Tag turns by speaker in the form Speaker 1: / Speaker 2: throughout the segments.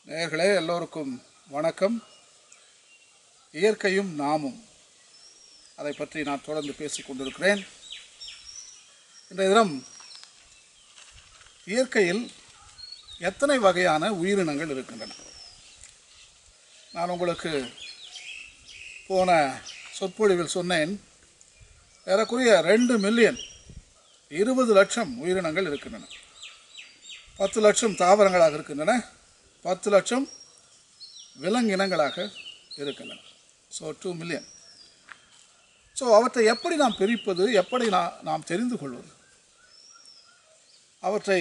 Speaker 1: நேயர்களே எல்லோருக்கும் வணக்கம் இயற்கையும் நாமும் அதை பற்றி நான் தொடர்ந்து பேசிக் கொண்டிருக்கிறேன் இன்றைய தினம் இயற்கையில் எத்தனை வகையான உயிரினங்கள் இருக்கின்றன நான் உங்களுக்கு போன சொற்பொழிவில் சொன்னேன் ஏறக்குறைய ரெண்டு மில்லியன் இருபது லட்சம் உயிரினங்கள் இருக்கின்றன பத்து லட்சம் தாவரங்களாக இருக்கின்றன பத்து லட்சம் விலங்கினங்களாக இருக்கின்றன ஸோ டூ மில்லியன் ஸோ அவற்றை எப்படி நாம் பிரிப்பது எப்படி நாம் நாம் தெரிந்து கொள்வது அவற்றை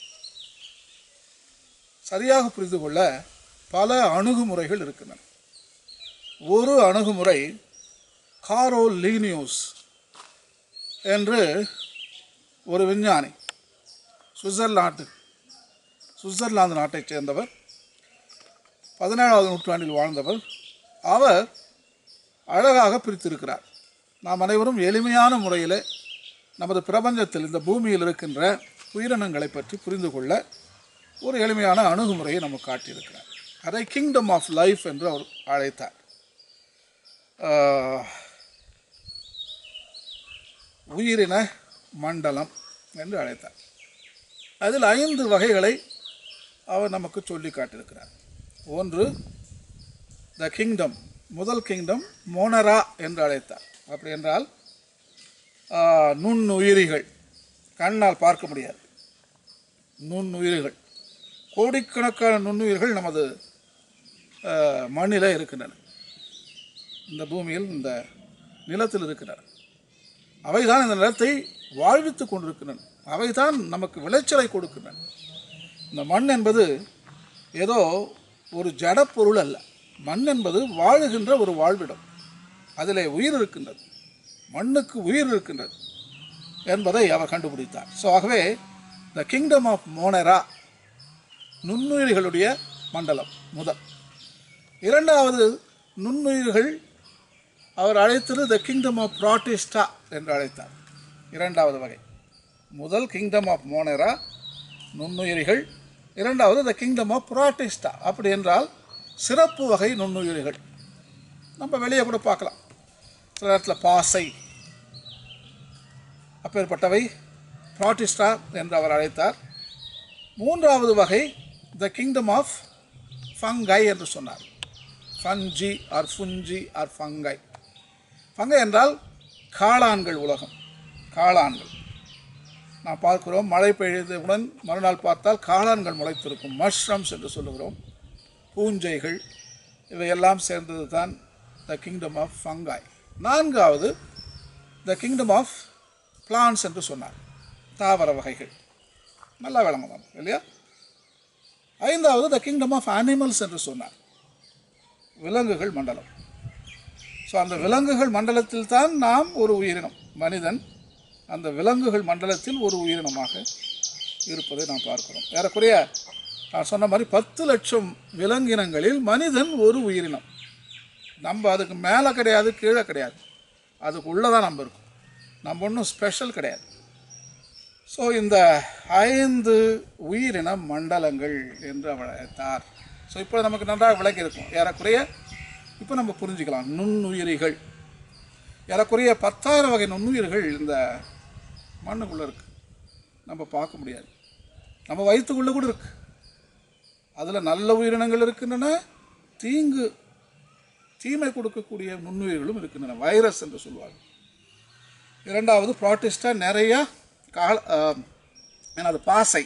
Speaker 1: சரியாக புரிந்து கொள்ள பல அணுகுமுறைகள் இருக்கின்றன ஒரு அணுகுமுறை காரோ லீனியூஸ் என்று ஒரு விஞ்ஞானி சுவிட்சர்லாந்து சுவிட்சர்லாந்து நாட்டைச் சேர்ந்தவர் பதினேழாவது நூற்றாண்டில் வாழ்ந்தவர் அவர் அழகாக பிரித்திருக்கிறார் நாம் அனைவரும் எளிமையான முறையில் நமது பிரபஞ்சத்தில் இந்த பூமியில் இருக்கின்ற உயிரினங்களை பற்றி புரிந்து கொள்ள ஒரு எளிமையான அணுகுமுறையை நமக்கு காட்டியிருக்கிறார் அதை கிங்டம் ஆஃப் லைஃப் என்று அவர் அழைத்தார் ஆஹ், உயிரின மண்டலம் என்று அழைத்தார் அதில் ஐந்து வகைகளை அவர் நமக்கு சொல்லி காட்டியிருக்கிறார் ஒன்று த கிங்டம் முதல் கிங்டம் மோனரா என்று அழைத்தார் அப்படி என்றால் ஆஹ், நுண்ணுயிரிகள் கண்ணால் பார்க்க முடியாது நுண்ணுயிரிகள் கோடிக்கணக்கான நுண்ணுயிர்கள் நமது ஆஹ், மண்ணிலே இருக்கின்றன இந்த பூமியில் இந்த நிலத்தில் இருக்கின்றன அவைதான் இந்த நிலத்தை வாழ்வித்துக் கொண்டிருக்கின்றன அவைதான் நமக்கு விளைச்சலை கொடுக்கின்றன இந்த மண் என்பது ஏதோ ஒரு ஜடப்பொருள் அல்ல மண் என்பது வாழுகின்ற ஒரு வாழ்விடம் அதிலே உயிர் இருக்கின்றது மண்ணுக்கு உயிர் இருக்கின்றது என்பதை அவர் கண்டுபிடித்தார் ஸோ ஆகவே த கிங்டம் ஆஃப் மோனரா நுண்ணுயிர்களுடைய மண்டலம் முதல் இரண்டாவது நுண்ணுயிர்கள் அவர் அழைத்தது த கிங்டம் ஆஃப் ப்ராட்டிஸ்டா என்று அழைத்தார் இரண்டாவது வகை முதல் கிங்டம் ஆஃப் மோனரா நுண்ணுயிரிகள் இரண்டாவது த கிங்டம் ஆஃப் ப்ராட்டிஸ்டா அப்படி என்றால் சிறப்பு வகை நுண்ணுயிரிகள் நம்ம வெளியே கூட பார்க்கலாம் சில நேரத்தில் பாசை அப்பேற்பட்டவை ப்ராட்டிஸ்டா என்று அவர் அழைத்தார் மூன்றாவது வகை த கிங்டம் ஆஃப் ஃபங்கை என்று சொன்னார் fungi or fungi or fungi fungi என்றால் காளான்கள் உலகம் காளான்கள் நாம் பார்க்கிறோம் மழை பெய்தவுடன் மறுநாள் பார்த்தால் காளான்கள் முளைத்திருக்கும் மஷ்ரம்ஸ் என்று சொல்லுகிறோம் பூஞ்சைகள் இவையெல்லாம் சேர்ந்தது தான் த கிங்டம் ஆஃப் ஃபங்காய் நான்காவது த கிங்டம் ஆஃப் பிளான்ஸ் என்று சொன்னார் தாவர வகைகள் நல்லா விளங்கலாம் இல்லையா ஐந்தாவது த கிங்டம் ஆஃப் அனிமல்ஸ் என்று சொன்னார் விலங்குகள் மண்டலம் ஸோ அந்த விலங்குகள் மண்டலத்தில் தான் நாம் ஒரு உயிரினம் மனிதன் அந்த விலங்குகள் மண்டலத்தில் ஒரு உயிரினமாக இருப்பதை நாம் பார்க்கிறோம் ஏறக்குறைய நான் சொன்ன மாதிரி பத்து லட்சம் விலங்கினங்களில் மனிதன் ஒரு உயிரினம் நம்ம அதுக்கு மேலே கிடையாது கீழே கிடையாது அதுக்கு உள்ளே தான் நம்ம இருக்கும் நம்ம ஒன்றும் ஸ்பெஷல் கிடையாது ஸோ இந்த ஐந்து உயிரின மண்டலங்கள் என்று அவர் அழைத்தார் ஸோ இப்போ நமக்கு நன்றாக விளக்கி இருக்கும் ஏறக்குறைய இப்போ நம்ம புரிஞ்சுக்கலாம் நுண்ணுயிரிகள் ஏறக்குறைய பத்தாயிரம் வகை நுண்ணுயிர்கள் இந்த மண்ணுக்குள்ளே இருக்குது நம்ம பார்க்க முடியாது நம்ம வயிற்றுக்குள்ளே கூட இருக்குது அதில் நல்ல உயிரினங்கள் இருக்கின்றன தீங்கு தீமை கொடுக்கக்கூடிய நுண்ணுயிர்களும் இருக்கின்றன வைரஸ் என்று சொல்லுவாங்க இரண்டாவது ப்ராட்டிஸ்டாக நிறையா கால ஆஹ், என்னது பாசை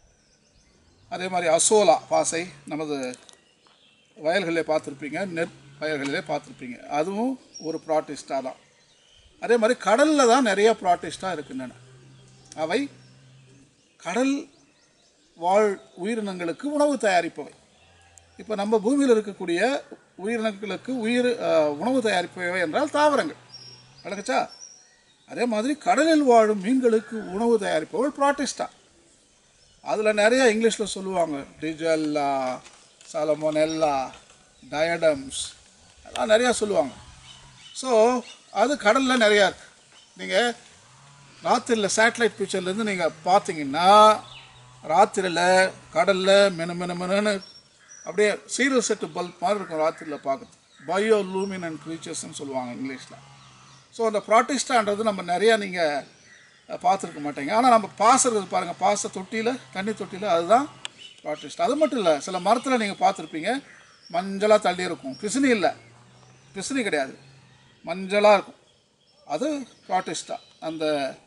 Speaker 1: அதே மாதிரி அசோலா பாசை நமது வயல்களிலே பார்த்துருப்பீங்க நெற் வயல்களிலே பார்த்துருப்பீங்க அதுவும் ஒரு ப்ராட்டிஸ்டா தான் அதே மாதிரி கடலில் தான் நிறைய ப்ராட்டிஸ்டா இருக்கின்றன அவை கடல் வாழ் உயிரினங்களுக்கு உணவு தயாரிப்பவை இப்போ நம்ம பூமியில் இருக்கக்கூடிய உயிரினங்களுக்கு உயிர் அஹ், உணவு தயாரிப்பவை என்றால் தாவரங்கள் விளக்குச்சா அதே மாதிரி கடலில் வாழும் மீன்களுக்கு உணவு தயாரிப்பவள் ப்ராட்டிஸ்டா அதில் நிறைய இங்கிலீஷில் சொல்லுவாங்க டிஜல்லா சலமோனெல்லா டயடம்ஸ் எல்லாம் நிறையா சொல்லுவாங்க ஸோ அது கடலில் நிறையா இருக்கு நீங்கள் ராத்திரியில் சேட்டலைட் பிக்சர்லேருந்து நீங்கள் பார்த்தீங்கன்னா ராத்திரியில் கடலில் மெனு மெனு மெனுன்னு அப்படியே சீரியல் செட்டு பல்ப் மாதிரி இருக்கும் ராத்திரியில் பார்க்குறது பயோ லூமின் அண்ட் க்ரீச்சர்ஸ்னு சொல்லுவாங்க இங்கிலீஷில் ஸோ அந்த ப்ராட்டிஸ்டான்றது நம்ம நிறையா நீங்கள் பார்த்துருக்க மாட்டீங்க ஆனால் நம்ம பாசம் இருக்குது பாருங்கள் பாச தொட்டியில் தண்ணி தொட்டியில் அதுதான் ப்ராட்டிஸ்ட் அது மட்டும் இல்லை சில மரத்தில் நீங்கள் பார்த்துருப்பீங்க மஞ்சளாக தள்ளி இருக்கும் பிசினி இல்லை பிசினி கிடையாது மஞ்சளாக இருக்கும் அது ப்ராட்டிஸ்டா அந்த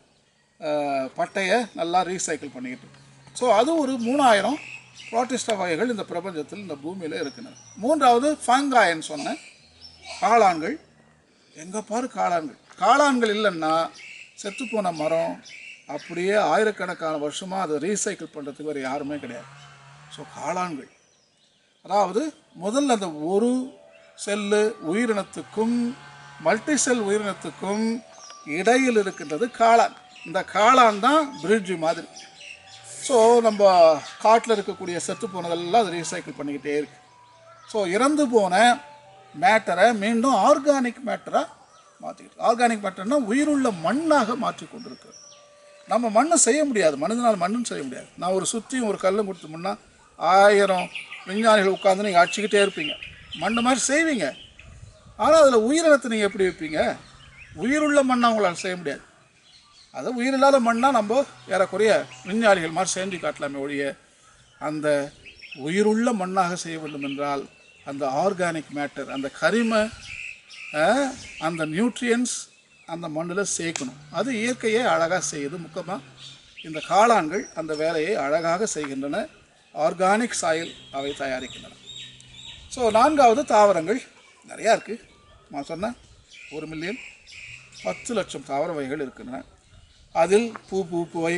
Speaker 1: அஹ், பட்டையை நல்லா ரீசைக்கிள் பண்ணிக்கிட்டு ஸோ அது ஒரு மூணாயிரம் ப்ராட்டிஸ்டா வகைகள் இந்த பிரபஞ்சத்தில் இந்த பூமியில் இருக்குன்னு மூன்றாவது ஃபங்காயன்னு சொன்னேன் காளான்கள் எங்கே பாரு காளான்கள் காளான்கள் இல்லைன்னா செத்துப்போன மரம் அப்படியே ஆயிரக்கணக்கான வருஷமாக அதை ரீசைக்கிள் பண்ணுறதுக்கு வேறு யாருமே கிடையாது ஸோ காளான்கள் அதாவது முதல்ல அந்த ஒரு செல்லு உயிரினத்துக்கும் மல்டி செல் உயிரினத்துக்கும் இடையில் இருக்கின்றது காளான் இந்த காளான் தான் பிரிட்ஜ் மாதிரி ஸோ நம்ம காட்டில் இருக்கக்கூடிய செத்து போனதெல்லாம் அது ரீசைக்கிள் பண்ணிக்கிட்டே இருக்கு ஸோ இறந்து போன மேட்டரை மீண்டும் ஆர்கானிக் மேட்டராக மாற்றிக்கிட்டு ஆர்கானிக் மேட்டர்னா உயிருள்ள மண்ணாக மாற்றி கொண்டிருக்கிறது நம்ம மண்ணை செய்ய முடியாது மனிதனால் மண்ணும் செய்ய முடியாது நான் ஒரு சுற்றியும் ஒரு கல்லும் கொடுத்தோம்னா ஆயிரம் விஞ்ஞானிகள் உட்காந்து நீங்கள் அடிச்சுக்கிட்டே இருப்பீங்க மண் மாதிரி செய்வீங்க ஆனால் அதில் உயிரினத்தை நீங்கள் எப்படி வைப்பீங்க உயிருள்ள மண்ணை அவங்களால செய்ய முடியாது அது உயிரில்லாத மண்ணா நம்ம ஏறக்குறைய விஞ்ஞானிகள் மாதிரி செஞ்சு காட்டலாமே ஒழிய அந்த உயிருள்ள மண்ணாக செய்ய வேண்டும் என்றால் அந்த ஆர்கானிக் மேட்டர் அந்த கரிம அஹ், அந்த நியூட்ரியன்ஸ் அந்த மண்ணில் சேர்க்கணும் அது இயற்கையை அழகாக செய்யுது முக்கியமாக இந்த காளான்கள் அந்த வேலையை அழகாக செய்கின்றன ஆர்கானிக் சாயில் அவை தயாரிக்கின்றன ஸோ நான்காவது தாவரங்கள் நிறையா இருக்குது நான் சொன்னேன் ஒரு மில்லியன் பத்து லட்சம் தாவர வகைகள் இருக்கின்றன அதில் பூ பூப்பவை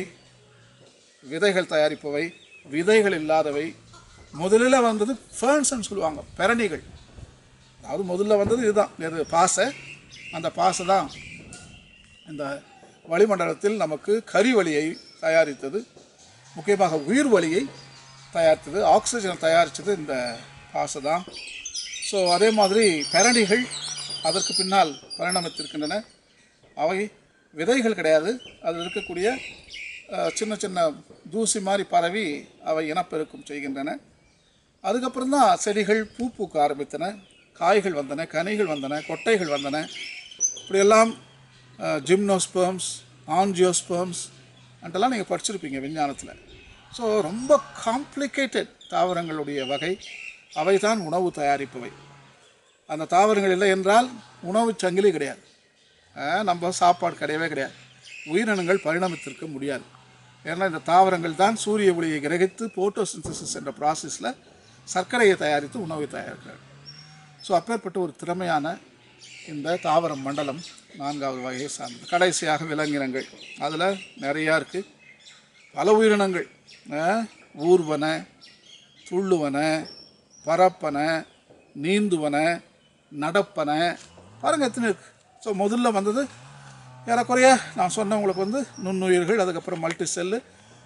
Speaker 1: விதைகள் தயாரிப்பவை விதைகள் இல்லாதவை முதலில் வந்தது ஃபேர்ன்ஸ்ன்னு சொல்லுவாங்க பெரணிகள் அதாவது முதல்ல வந்தது இதுதான் இது பாசை அந்த பாசை தான் இந்த வளிமண்டலத்தில் நமக்கு கரிவளியை தயாரித்தது முக்கியமாக உயிர் வளியை தயாரித்தது ஆக்சிஜனை தயாரித்தது இந்த பாசை தான் ஸோ அதே மாதிரி பெரணிகள் அதற்கு பின்னால் பரிணமித்திருக்கின்றன அவை விதைகள் கிடையாது அதில் இருக்கக்கூடிய அஹ், சின்ன சின்ன தூசி மாதிரி பரவி அவை இனப்பெருக்கம் செய்கின்றன அதுக்கப்புறம் தான் செடிகள் பூ பூக்க ஆரம்பித்தன காய்கள் வந்தன கனிகள் வந்தன கொட்டைகள் வந்தன இப்படியெல்லாம் ஜிம்னோஸ்பர்ம்ஸ் ஆன்ஜியோஸ்பர்ம்ஸ் அண்டெல்லாம் நீங்கள் படிச்சிருப்பீங்க விஞ்ஞானத்தில் ஸோ ரொம்ப காம்ப்ளிகேட்டட் தாவரங்களுடைய வகை அவை தான் உணவு தயாரிப்பவை அந்த தாவரங்கள் இல்லை என்றால் உணவு சங்கிலி கிடையாது அஹ், நம்ம சாப்பாடு கிடையவே கிடையாது உயிரினங்கள் பரிணமித்திருக்க முடியாது ஏன்னா இந்த தாவரங்கள் தான் சூரிய ஒளியை கிரகித்து போட்டோசிந்தசிஸ் என்ற ப்ராசஸில் சர்க்கரையை தயாரித்து உணவை தயாரிக்கிறார்கள் ஸோ அப்பேற்பட்ட ஒரு திறமையான இந்த தாவர மண்டலம் நான்காவது வகையை சார்ந்தது கடைசியாக விலங்கினங்கள் அதில் நிறையா இருக்குது பல உயிரினங்கள் அஹ், ஊர்வன துள்ளுவன பரப்பன நீந்துவன நடப்பன பாருங்கள் எத்தனை இருக்கு ஸோ முதல்ல வந்தது ஏறக்குறைய நான் சொன்ன உங்களுக்கு வந்து நுண்ணுயிர்கள் அதுக்கப்புறம் மல்டி செல்லு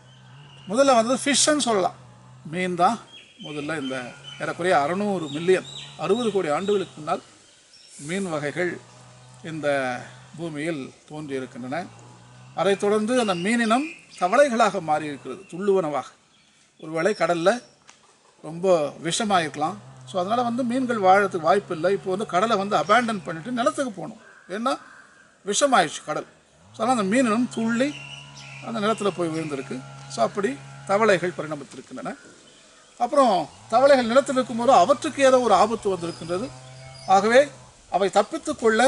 Speaker 1: முதல்ல வந்தது ஃபிஷ்ஷுன்னு சொல்லலாம் மீன் தான் முதல்ல இந்த ஏறக்குறைய அறநூறு மில்லியன் அறுபது கோடி ஆண்டுகளுக்கு முன்னால் மீன் வகைகள் இந்த பூமியில் தோன்றி இருக்கின்றன அதைத் தொடர்ந்து அந்த மீனினம் தவளைகளாக மாறி இருக்கிறது துள்ளுவனவாக ஒருவேளை கடலில் ரொம்ப விஷமாக இருக்கலாம் ஸோ அதனால் வந்து மீன்கள் வாழறதுக்கு வாய்ப்பு இல்லை இப்போ வந்து கடலை வந்து அபேண்டன் பண்ணிட்டு நிலத்துக்கு போகணும் ஏன்னா விஷமாயிடுச்சு கடல் ஸோ அதனால் அந்த மீனினம் துள்ளி அந்த நிலத்தில் போய் விழுந்திருக்கு ஸோ அப்படி தவளைகள் பரிணமித்திருக்கின்றன அப்புறம் தவளைகள் நிலத்தில் இருக்கும்போது அவற்றுக்கு ஏதோ ஒரு ஆபத்து வந்திருக்கின்றது ஆகவே அவை தப்பித்துக்கொள்ள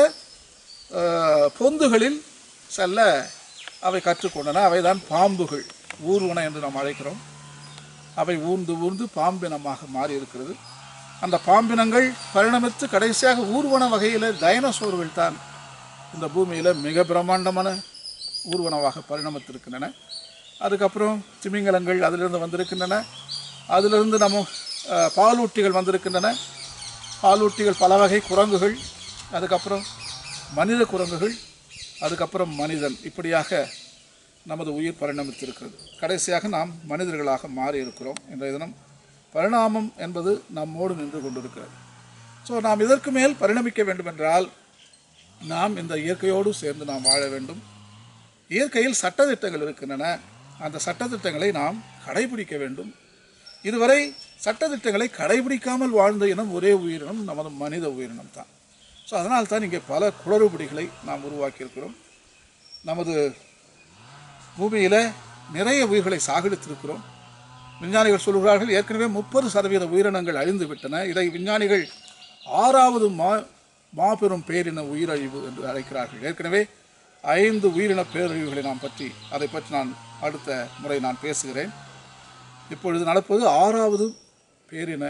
Speaker 1: அஹ், பொந்துகளில் செல்ல அவை கற்றுக்கொண்டன அவைதான் பாம்புகள் ஊர்வன என்று நாம் அழைக்கிறோம் அவை ஊர்ந்து ஊர்ந்து பாம்பினமாக மாறி இருக்கிறது அந்த பாம்பினங்கள் பரிணமித்து கடைசியாக ஊர்வன வகையில் டைனோசோர்கள் தான் இந்த பூமியில் மிக பிரம்மாண்டமான ஊர்வனவாக பரிணமித்திருக்கின்றன அதுக்கப்புறம் திமிங்கலங்கள் அதிலிருந்து வந்திருக்கின்றன அதிலிருந்து நம்ம அஹ், பாலூட்டிகள் வந்திருக்கின்றன பாலூட்டிகள் பல வகை குரங்குகள் அதுக்கப்புறம் மனித குரங்குகள் அதுக்கப்புறம் மனிதன் இப்படியாக நமது உயிர் பரிணமித்திருக்கிறது கடைசியாக நாம் மனிதர்களாக மாறி இருக்கிறோம் இன்றைய தினம் பரிணாமம் என்பது நம்மோடு நின்று கொண்டிருக்கிறது ஸோ நாம் இதற்கு மேல் பரிணமிக்க வேண்டுமென்றால் நாம் இந்த இயற்கையோடு சேர்ந்து நாம் வாழ வேண்டும் இயற்கையில் சட்டதிட்டங்கள் இருக்கின்றன அந்த சட்டதிட்டங்களை நாம் கடைபிடிக்க வேண்டும் இதுவரை சட்டதிட்டங்களை கடைபிடிக்காமல் வாழ்ந்த இனம் ஒரே உயிரினம் நமது மனித உயிரினம் தான் ஸோ அதனால் தான் இங்கே பல குளறுபடிகளை நாம் உருவாக்கியிருக்கிறோம் நமது பூமியில் நிறைய உயிர்களை சாகடித்திருக்கிறோம் விஞ்ஞானிகள் சொல்கிறார்கள் ஏற்கனவே முப்பது சதவீத உயிரினங்கள் அழிந்து விட்டன இதை விஞ்ஞானிகள் ஆறாவது மா மாபெரும் பேரின உயிரழிவு என்று அழைக்கிறார்கள் ஏற்கனவே ஐந்து உயிரின பேரழிவுகளை நாம் பற்றி அதை பற்றி நான் அடுத்த முறை நான் பேசுகிறேன் இப்பொழுது நடப்பது ஆறாவது பேரின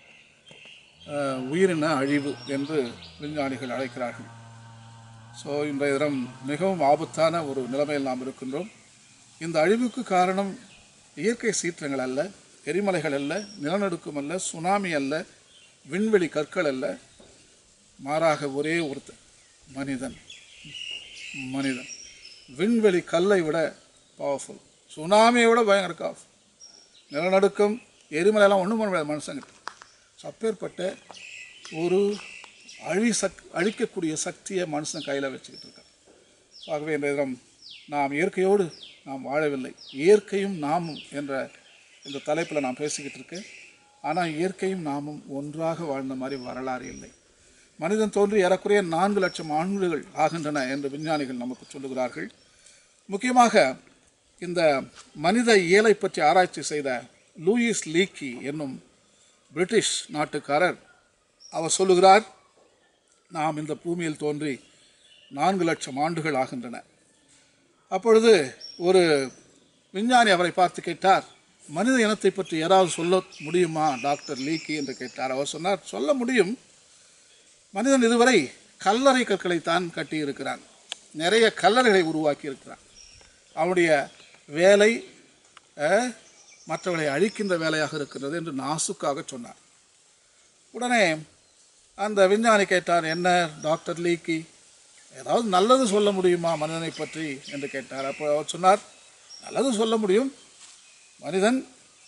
Speaker 1: அஹ், உயிரின அழிவு என்று விஞ்ஞானிகள் அழைக்கிறார்கள் ஸோ இன்றைய தினம் மிகவும் ஆபத்தான ஒரு நிலைமையில் நாம் இருக்கின்றோம் இந்த அழிவுக்கு காரணம் இயற்கை சீற்றங்கள் அல்ல எரிமலைகள் அல்ல நிலநடுக்கம் அல்ல சுனாமி அல்ல விண்வெளி கற்கள் அல்ல மாறாக ஒரே ஒருத்தன் மனிதன் மனிதன் விண்வெளி கல்லை விட பவர்ஃபுல் சுனாமியை விட பயங்கர காஃப் நிலநடுக்கம் எரிமலையெல்லாம் ஒன்றும் பண்ண முடியாது மனுஷங்கிட்ட ஸோ அப்பேற்பட்ட ஒரு அழி சக் அழிக்கக்கூடிய சக்தியை மனுஷன் கையில் வச்சுக்கிட்டு இருக்கான் ஸோ ஆகவே இன்றைய தினம் நாம் இயற்கையோடு நாம் வாழவில்லை இயற்கையும் நாமும் என்ற இந்த தலைப்பில் நான் பேசிக்கிட்டு இருக்கேன் ஆனால் இயற்கையும் நாமும் ஒன்றாக வாழ்ந்த மாதிரி வரலாறு இல்லை மனிதன் தோன்றி ஏறக்குறைய நான்கு லட்சம் ஆண்டுகள் ஆகின்றன என்று விஞ்ஞானிகள் நமக்கு சொல்லுகிறார்கள் முக்கியமாக இந்த மனித இயலை பற்றி ஆராய்ச்சி செய்த லூயிஸ் லீக்கி என்னும் பிரிட்டிஷ் நாட்டுக்காரர் அவர் சொல்லுகிறார் நாம் இந்த பூமியில் தோன்றி நான்கு லட்சம் ஆண்டுகள் ஆகின்றன அப்பொழுது ஒரு விஞ்ஞானி அவரை பார்த்து கேட்டார் மனித இனத்தை பற்றி யாராவது சொல்ல முடியுமா டாக்டர் லீக்கி என்று கேட்டார் அவர் சொன்னார் சொல்ல முடியும் மனிதன் இதுவரை கல்லறை கற்களை தான் கட்டியிருக்கிறான் நிறைய கல்லறைகளை உருவாக்கி இருக்கிறான் அவனுடைய வேலை அஹ், மற்றவர்களை அழிக்கின்ற வேலையாக இருக்கிறது என்று நாசுக்காக சொன்னார் உடனே அந்த விஞ்ஞானி கேட்டார் என்ன டாக்டர் லீக்கி ஏதாவது நல்லது சொல்ல முடியுமா மனிதனை பற்றி என்று கேட்டார் அப்போ அவர் சொன்னார் நல்லது சொல்ல முடியும் மனிதன்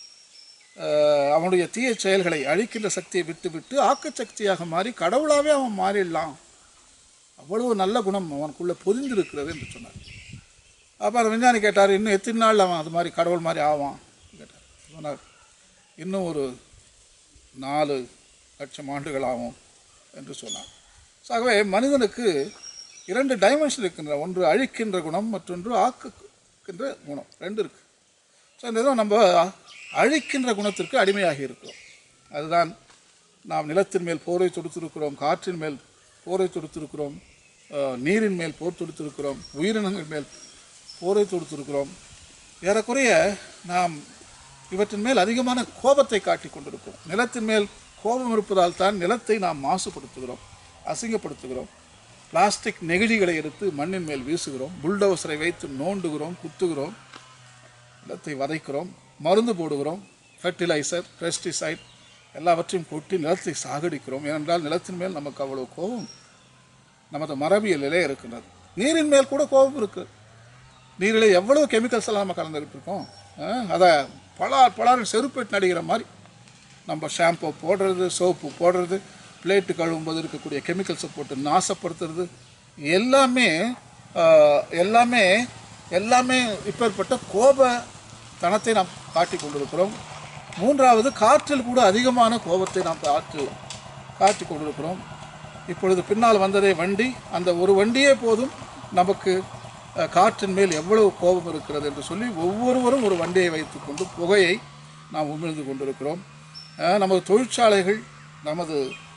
Speaker 1: அஹ், அவனுடைய தீய செயல்களை அழிக்கின்ற சக்தியை விட்டுவிட்டு ஆக்கச் சக்தியாக மாறி கடவுளாகவே அவன் மாறிடலாம் அவ்வளவு நல்ல குணம் அவனுக்குள்ளே பொதிந்திருக்கிறது என்று சொன்னார் அப்போ அந்த விஞ்ஞானி கேட்டார் இன்னும் எத்தனை நாள் அவன் அது மாதிரி கடவுள் மாதிரி ஆவான் கேட்டார் சொன்னார் இன்னும் ஒரு நாலு லட்சம் ஆண்டுகள் ஆகும் என்று சொன்னார் ஸோ ஆகவே மனிதனுக்கு இரண்டு டைமென்ஷன் இருக்கின்ற ஒன்று அழிக்கின்ற குணம் மற்றொன்று ஆக்குகின்ற குணம் ரெண்டு இருக்கு ஸோ இந்த இதை நம்ம அழிக்கின்ற குணத்திற்கு அடிமையாகி இருக்கிறோம் அதுதான் நாம் நிலத்தின் மேல் போரை தொடுத்திருக்கிறோம் காற்றின் மேல் போரை தொடுத்திருக்கிறோம் அஹ், நீரின் மேல் போர் தொடுத்திருக்கிறோம் உயிரினங்கள் மேல் போரை தொடுத்திருக்கிறோம் ஏறக்குறைய நாம் இவற்றின் மேல் அதிகமான கோபத்தை காட்டிக் கொண்டிருக்கிறோம் நிலத்தின் மேல் கோபம் இருப்பதால் தான் நிலத்தை நாம் மாசுபடுத்துகிறோம் அசிங்கப்படுத்துகிறோம் பிளாஸ்டிக் நெகிழிகளை எடுத்து மண்ணின் மேல் வீசுகிறோம் புல்டோசரை வைத்து நோண்டுகிறோம் குத்துகிறோம் நிலத்தை வதைக்கிறோம் மருந்து போடுகிறோம் ஃபெர்டிலைசர் பெஸ்டிசைட் எல்லாவற்றையும் கொட்டி நிலத்தை சாகடிக்கிறோம் ஏனென்றால் நிலத்தின் மேல் நமக்கு அவ்வளவு கோபம் நமது மரபியலிலே இருக்கின்றது நீரின் மேல் கூட கோபம் இருக்கு நீரில் எவ்வளவு கெமிக்கல்ஸ் எல்லாம் நம்ம கலந்துக்கிட்டு இருக்கோம் அஹ், அதை பலார் பலார் செருப்பேட் நடிகிற மாதிரி நம்ம ஷாம்பு போடுறது சோப்பு போடுறது பிளேட்டு கழுவும்போது இருக்கக்கூடிய கெமிக்கல்ஸை போட்டு நாசப்படுத்துறது எல்லாமே ஆஹ், எல்லாமே எல்லாமே இப்பேற்பட்ட கோப தனத்தை நாம் காட்டி கொண்டிருக்கிறோம் மூன்றாவது காற்றில் கூட அதிகமான கோபத்தை நாம் காற்று காட்டி கொண்டிருக்கிறோம் இப்பொழுது பின்னால் வந்ததே வண்டி அந்த ஒரு வண்டியே போதும் நமக்கு அஹ், காற்றின் மேல் எவ்வளவு கோபம் இருக்கிறது என்று சொல்லி ஒவ்வொருவரும் ஒரு வண்டியை வைத்துக்கொண்டு புகையை நாம் உமிழ்ந்து கொண்டிருக்கிறோம் அஹ், நமது தொழிற்சாலைகள் நமது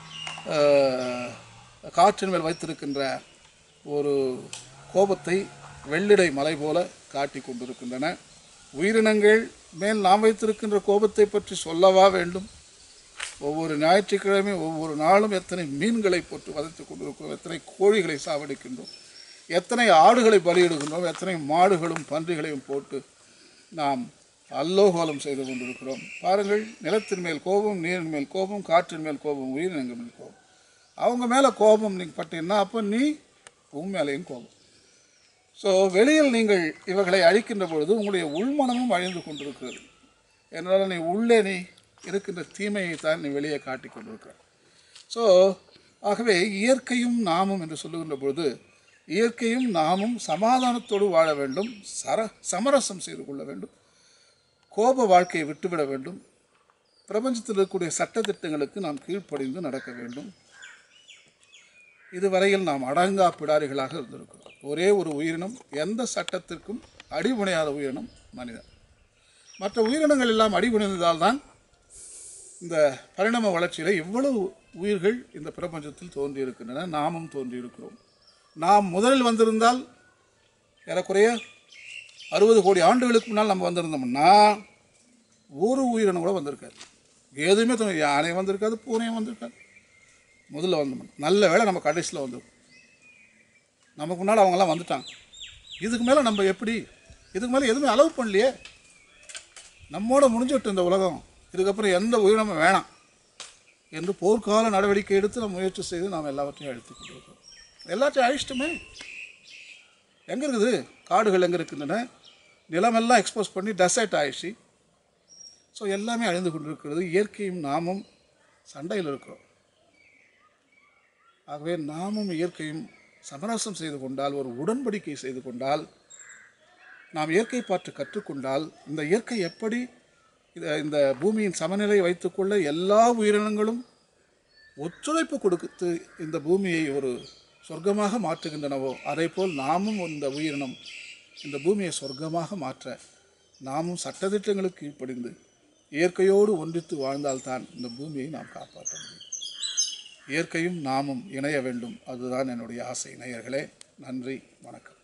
Speaker 1: அஹ், காற்றின் மேல் வைத்திருக்கின்ற ஒரு கோபத்தை வெள்ளிடை மலை போல காட்டி கொண்டிருக்கின்றன உயிரினங்கள் மேல் நாம் வைத்திருக்கின்ற கோபத்தை பற்றி சொல்லவா வேண்டும் ஒவ்வொரு ஞாயிற்றுக்கிழமையும் ஒவ்வொரு நாளும் எத்தனை மீன்களை போட்டு வதைத்துக் கொண்டிருக்கிறோம் எத்தனை கோழிகளை சாவடிக்கின்றோம் எத்தனை ஆடுகளை பலியிடுகின்றோம் எத்தனை மாடுகளும் பன்றிகளையும் போட்டு நாம் அல்லோகோலம் செய்து கொண்டிருக்கிறோம் பாருங்கள் நிலத்தின் மேல் கோபம் நீரின் மேல் கோபம் காற்றின் மேல் கோபம் உயிரினங்கள் மேல் கோபம் அவங்க மேலே கோபம் நீங்கள் பட்டீங்கன்னா அப்போ நீ உன் மேலேயும் கோபம் ஸோ வெளியில் நீங்கள் இவர்களை அழிக்கின்ற பொழுது உங்களுடைய உள்மனமும் அழிந்து கொண்டிருக்கிறது என்னால் நீ உள்ளே நீ இருக்கின்ற தீமையை தான் நீ வெளியே காட்டி கொண்டிருக்கிறாய் ஸோ ஆகவே இயற்கையும் நாமும் என்று சொல்லுகின்ற பொழுது இயற்கையும் நாமும் சமாதானத்தோடு வாழ வேண்டும் சர சமரசம் செய்து கொள்ள வேண்டும் கோப வாழ்க்கையை விட்டுவிட வேண்டும் பிரபஞ்சத்தில் இருக்கக்கூடிய சட்டத்திட்டங்களுக்கு நாம் கீழ்ப்படிந்து நடக்க வேண்டும் இதுவரையில் நாம் அடங்கா பிடாரிகளாக இருந்திருக்கிறோம் ஒரே ஒரு உயிரினம் எந்த சட்டத்திற்கும் அடிபணியாத உயிரினம் மனிதன் மற்ற உயிரினங்கள் எல்லாம் அடிபணிந்ததால் தான் இந்த பரிணாம வளர்ச்சியில் எவ்வளவு உயிர்கள் இந்த பிரபஞ்சத்தில் தோன்றியிருக்கின்றன நாமும் தோன்றியிருக்கிறோம் நாம் முதலில் வந்திருந்தால் ஏறக்குறைய அறுபது கோடி ஆண்டுகளுக்கு முன்னால் நம்ம வந்திருந்தோம்னா ஒரு உயிரினம் கூட வந்திருக்காது எதுவுமே தோணு யானை வந்திருக்காது பூனையும் வந்திருக்காது முதல்ல வந்தோம் நல்ல வேளை நம்ம கடைசியில் வந்தோம் நமக்கு முன்னால் அவங்கெல்லாம் வந்துட்டாங்க இதுக்கு மேலே நம்ம எப்படி இதுக்கு மேலே எதுவுமே அலோவ் பண்ணலையே நம்மோட முடிஞ்சுட்டு இந்த உலகம் இதுக்கப்புறம் எந்த உயிரினமும் வேணாம் என்று போர்க்கால நடவடிக்கை எடுத்து நம்ம முயற்சி செய்து நாம் எல்லாவற்றையும் அழித்து கொண்டிருக்கிறோம் எல்லாத்தையும் அழிச்சிட்டுமே எங்கே இருக்குது காடுகள் எங்கே இருக்கின்றன நிலமெல்லாம் எக்ஸ்போஸ் பண்ணி டெசர்ட் ஆயிடுச்சு ஸோ எல்லாமே அழிந்து கொண்டிருக்கிறது இயற்கையும் நாமும் சண்டையில் இருக்கிறோம் ஆகவே நாமும் இயற்கையும் சமரசம் செய்து கொண்டால் ஒரு உடன்படிக்கை செய்து கொண்டால் நாம் இயற்கை பாற்று கற்றுக்கொண்டால் இந்த இயற்கை எப்படி இத- இந்த பூமியின் சமநிலை வைத்துக்கொள்ள எல்லா உயிரினங்களும் ஒத்துழைப்பு கொடுத்து இந்த பூமியை ஒரு சொர்க்கமாக மாற்றுகின்றனவோ அதேபோல் நாமும் இந்த உயிரினம் இந்த பூமியை சொர்க்கமாக மாற்ற நாமும் சட்டதிட்டங்களுக்கு கீழ்ப்படிந்து இயற்கையோடு ஒன்றித்து வாழ்ந்தால்தான் இந்த பூமியை நாம் காப்பாற்ற முடியும் இயற்கையும் நாமும் இணைய வேண்டும் அதுதான் என்னுடைய ஆசை நேயர்களே நன்றி வணக்கம்